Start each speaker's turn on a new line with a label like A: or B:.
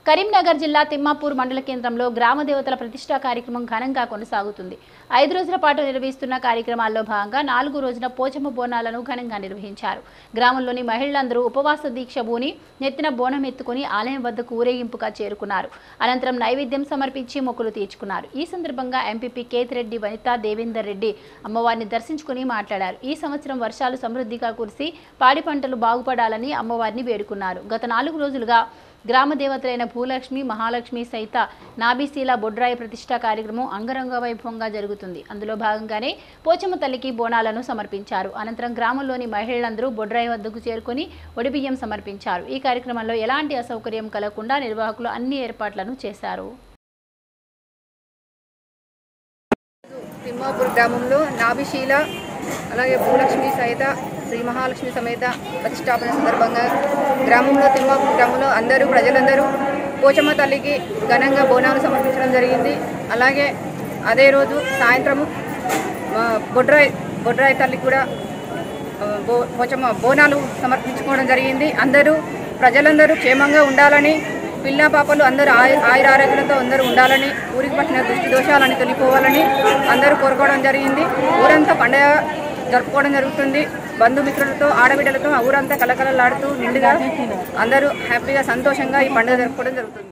A: కరీంనగర్ జిల్లా తిమ్మాపూర్ మండల కేంద్రంలో గ్రామ దేవతల ప్రతిష్టా కార్యక్రమం ఘనంగా కొనసాగుతుంది ఐదు రోజుల పాటు నిర్వహిస్తున్న కార్యక్రమాల్లో భాగంగా నాలుగు రోజున పోచమ్మ బోనాలను ఘనంగా నిర్వహించారు గ్రామంలోని మహిళలందరూ ఉపవాస దీక్ష బూని నెత్తిన బోనం ఎత్తుకుని ఆలయం వద్దకు ఊరేగింపుగా చేరుకున్నారు అనంతరం నైవేద్యం సమర్పించి మొక్కులు తీర్చుకున్నారు ఈ సందర్భంగా ఎంపీపీ కేతిరెడ్డి వనిత దేవేందర్ రెడ్డి అమ్మవారిని దర్శించుకుని మాట్లాడారు ఈ సంవత్సరం వర్షాలు సమృద్ధిగా కురిసి పాడి పంటలు బాగుపడాలని అమ్మవారిని వేడుకున్నారు గత నాలుగు రోజులుగా గ్రామ దేవతలైన భూలక్ష్మి మహాలక్ష్మి సైత నాబీసీల బొడ్రాయి ప్రతిష్టా కార్యక్రమం అంగరంగ వైభవంగా జరుగుతుంది అందులో భాగంగానే పోచమ్మ తల్లికి బోనాలను సమర్పించారు అనంతరం గ్రామంలోని మహిళలందరూ బొడ్రాయి వద్దకు చేరుకుని ఒడిబియ్యం సమర్పించారు ఈ కార్యక్రమంలో ఎలాంటి అసౌకర్యం కలగకుండా నిర్వాహకులు అన్ని ఏర్పాట్లను చేశారు
B: తిమ్మాపూర్ గ్రామంలో నాభిశీల అలాగే భూలక్ష్మి సహిత శ్రీ మహాలక్ష్మి సమేత ప్రతిష్టాపన సందర్భంగా గ్రామంలో తిమ్మాపూర్ గ్రామంలో అందరూ ప్రజలందరూ పోచమ్మ తల్లికి ఘనంగా బోనాలు సమర్పించడం జరిగింది అలాగే అదే రోజు సాయంత్రము ఆ, బొడ్రాయి బొడ్రాయి తల్లికి కూడా ఆ, బో పోచమ్మ బోనాలు సమర్పించుకోవడం జరిగింది అందరూ ప్రజలందరూ క్షేమంగా ఉండాలని పిల్ల పాపలు అందరూ ఆయ ఆయుర ఆరోగ్యాలతో అందరూ ఉండాలని ఊరికి పట్టిన దృష్టి దోషాలని తొలిపోవాలని అందరూ కోరుకోవడం జరిగింది ఊరంతా పండగ జరుపుకోవడం జరుగుతుంది బంధుమిత్రులతో ఆడబిడ్డలతో ఆ ఊరంతా కలకలలాడుతూ నిండుగా అందరూ హ్యాపీగా సంతోషంగా ఈ పండుగ జరుపుకోవడం జరుగుతుంది